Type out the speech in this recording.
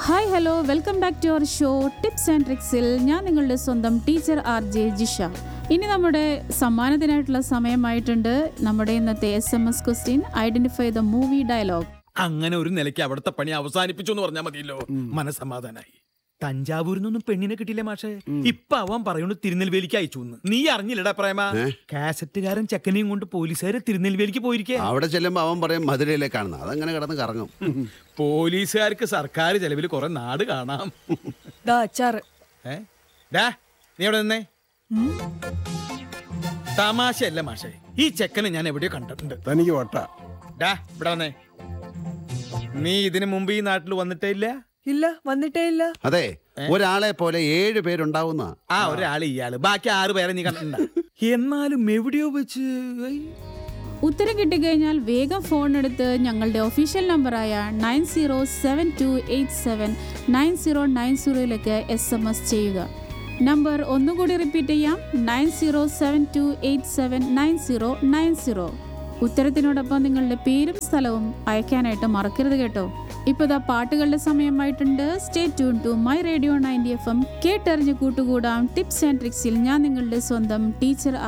Hi hello welcome back to our show tips and ട്രിക്സിൽ ഞാൻ നിങ്ങളുടെ സ്വന്തം ടീച്ചർ ആർ ജെ ജിഷ ഇനി നമ്മുടെ സമ്മാനത്തിനായിട്ടുള്ള സമയമായിട്ടുണ്ട് നമ്മുടെ ഇന്നത്തെ S M S question identify the movie dialogue അങ്ങനെ ഒരു നിലയ്ക്ക് അവിടുത്തെ പണി അവസാനിപ്പിച്ചു എന്ന് പറഞ്ഞാൽ മതിയല്ലോ മനസമാധാനായി തഞ്ചാവൂരിൽ നിന്നൊന്നും പെണ്ണിനെ കിട്ടിയില്ല മാഷേ ഇപ്പൊ അവൻ പറയുന്നു തിരുനെൽവേലിക്ക് അയച്ചു എന്ന് നീ അറിഞ്ഞില്ലടാ പ്രേമ കാസറ്റുകാരൻ ചെക്കനെയും കൊണ്ട് പോലീസുകാര് തിരുനെൽവേലിക്ക് പോയിരിക്കേ അവിടെ ചെല്ലുമ്പോ അവൻ പറയും മധുരയിലേക്കാണെന്ന് അതങ്ങനെ കിടന്ന് കറങ്ങും പോലീസുകാർക്ക് സർക്കാർ ചെലവിൽ കുറെ നാട് കാണാം ദാ അച്ചാറ് ഏ? ഡാ, നീ അവിടെ നിന്നേ തമാശയല്ല മാഷേ ഈ ചെക്കനെ ഞാൻ എവിടെയോ കണ്ടിട്ടുണ്ട് തനിക്ക് വട്ട ഡാ ഇവിടെ വന്നേ നീ ഇതിനു മുമ്പ് ഈ നാട്ടിൽ വന്നിട്ടേ ഇല്ല ഇല്ല വന്നിട്ടേ ഇല്ല അതെ ഒരാളെ പോലെ ഏഴ് പേരുണ്ടാവുന്ന ആ ഒരാള് ഇയാള് ബാക്കി ആറ് പേരെ നീ കണ്ടിട്ടുണ്ട എന്നാലും എവിടെയോ വെച്ച് ഐ, ഉത്തരം കിട്ടിക്കഴിഞ്ഞാൽ വേഗം ഫോൺ എടുത്ത് ഞങ്ങളുടെ ഒഫീഷ്യൽ നമ്പറായ nine zero seven two eight seven nine zero nine സീറോയിലേക്ക് എസ് എം എസ് ചെയ്യുക നമ്പർ ഒന്നുകൂടി റിപ്പീറ്റ് ചെയ്യാം nine zero seven two eight seven nine zero nine zero ഉത്തരത്തിനോടൊപ്പം നിങ്ങളുടെ പേരും സ്ഥലവും അയക്കാനായിട്ട് മറക്കരുത് കേട്ടോ ഇപ്പോൾ ഇതാ പാട്ടുകളുടെ സമയമായിട്ടുണ്ട് stay tune to my radio ninety F M കേട്ടറിഞ്ഞ് കൂട്ടുകൂടാം ടിപ്സ് ആൻഡ് ട്രിക്സിൽ ഞാൻ നിങ്ങളുടെ സ്വന്തം ടീച്ചർ